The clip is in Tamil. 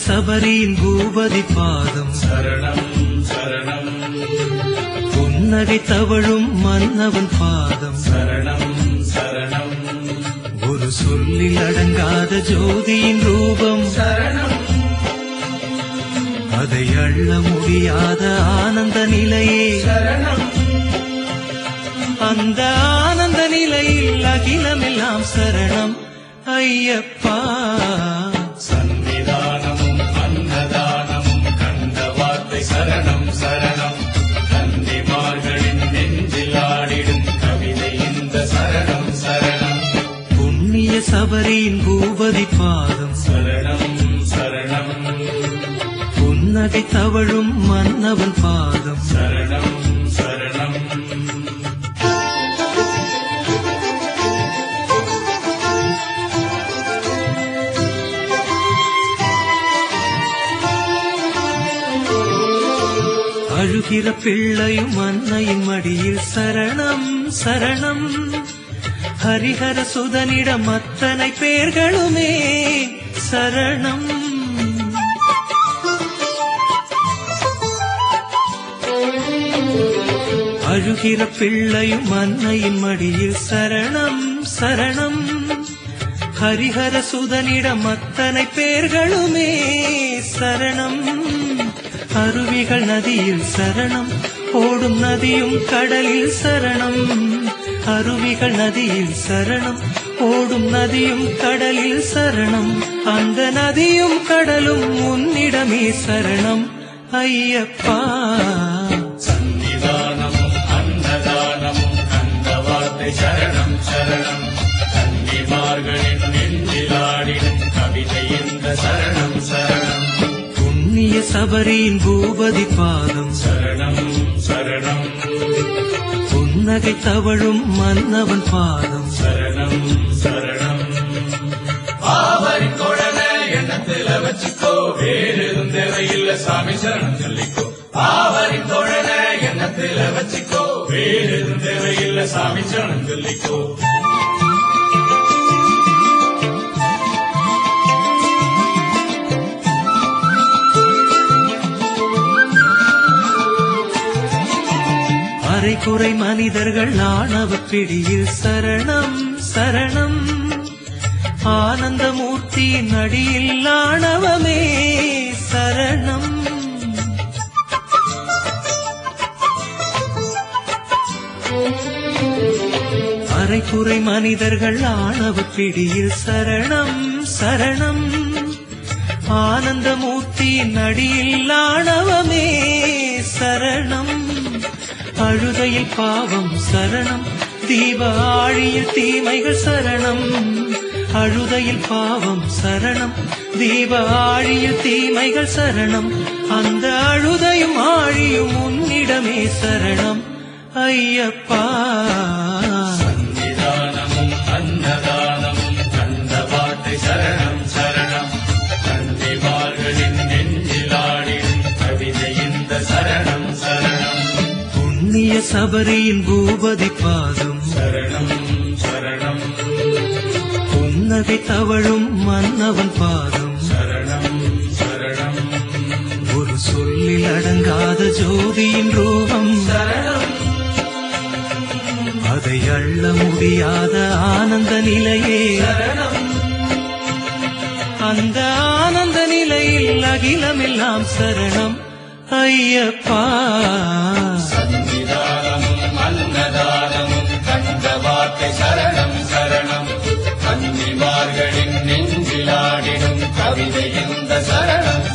சபரியின் பூபதி பாதம் சரணம் சரணம் புன்னகை தவழும் மன்னவன் பாதம் சரணம் சரணம் ஒரு சொல்லில் அடங்காத ஜோதியின் ரூபம் சரணம் அதை அள்ள முடியாத ஆனந்த நிலையே சரணம் அந்த ஆனந்த நிலையில் அகிலமெல்லாம் சரணம் ஐயப்பா சன்னிதானமும் அன்னதானமும் கண்ட வார்த்தை சரணம் சரணம் கன்னிமார்களின் நெஞ்சில் ஆடிடும் கவிதை இந்த சரணம் சரணம் புண்ணிய சபரியின் பூபதி பாதம் சரணம் சரணம் புன்னகை தவழும் மன்னவன் பாதம் சரணம் சரணம் அழுகிற பிள்ளையும் அன்னையின் மடியில் சரணம் சரணம் ஹரிஹர சுதனிடம் அத்தனை பேர்களுமே சரணம் அழுகிற பிள்ளையும் அன்னையின் மடியில் சரணம் சரணம் ஹரிஹர சுதனிடம் அத்தனை பேர்களுமே சரணம் அருவிகள் நதியில் சரணம் ஓடும் நதியும் கடலில் சரணம் அருவிகள் நதியில் சரணம் ஓடும் நதியும் கடலில் சரணம் அந்த நதியும் கடலும் உன்னிடமே சரணம் ஐயப்பா சன்னிதானமும் அன்னதானமும் கண்ட வார்த்தை சரணம் சரணம் கன்னிமார்களின் நெஞ்சில் ஆடிடும் கவிதை இந்த சரணம் சரணம் புண்ணிய சபரியின் பூபதி பாதம் சரணம் சரணம் புன்னகை தவழும் மன்னவன் பாதம் சரணம் சரணம் பாவரி கொடன எண்ணத்துல வச்சுக்கோ வேறு எதுவும் தேவையில்ல சாமி சரணம் சொல்லிக்கோ பாவரி கொடன எண்ணத்துல வச்சுக்கோ வேறு எதுவும் தேவையில்ல சாமி சரணம் சொல்லிக்கோ அரைக்குறை மனிதர்கள் ஆணவ பிடியில் சரணம் சரணம் ஆனந்தமூர்த்தி நடியில் ஆணவமே சரணம் அரைக்குறை மனிதர்கள் ஆணவ பிடியில் சரணம் சரணம் ஆனந்தமூர்த்தி நடியில் ஆணவமே சரணம் அழுதையில் பாவம் சரணம் தீப ஆழியில் தீமைகள் சரணம் அழுதையில் பாவம் சரணம் தீப ஆழியில் தீமைகள் சரணம் அந்த அழுதையும் ஆழியும் உன்னிடமே சரணம் ஐயப்பா சன்னிதானமும் அன்னதானமும் கண்ட வார்த்தை சரணம் சரணம் கன்னிமார்களின் நெஞ்சில் ஆடிடும் கவிதை இந்த சரணம் சரணம் புண்ணிய சபரியின் பூபதி பாதம் சரணம் சரணம் புன்னகை தவழும் மன்னவன் பாதம் சரணம் சரணம் ஒரு சொல்லில் அடங்காத ஜோதியின் ரூபம் சரணம் அதை அள்ள முடியாத ஆனந்த நிலையே சரணம் அந்த ஆனந்த நிலையில் அகிலமெல்லாம் சரணம் ஐயப்பா சன்னிதானமும் அன்னதானமும் கண்ட வார்த்தை சரணம் சரணம் கன்னிமார்களின் நெஞ்சிலாடிடும் கவிதை இந்த சரணம்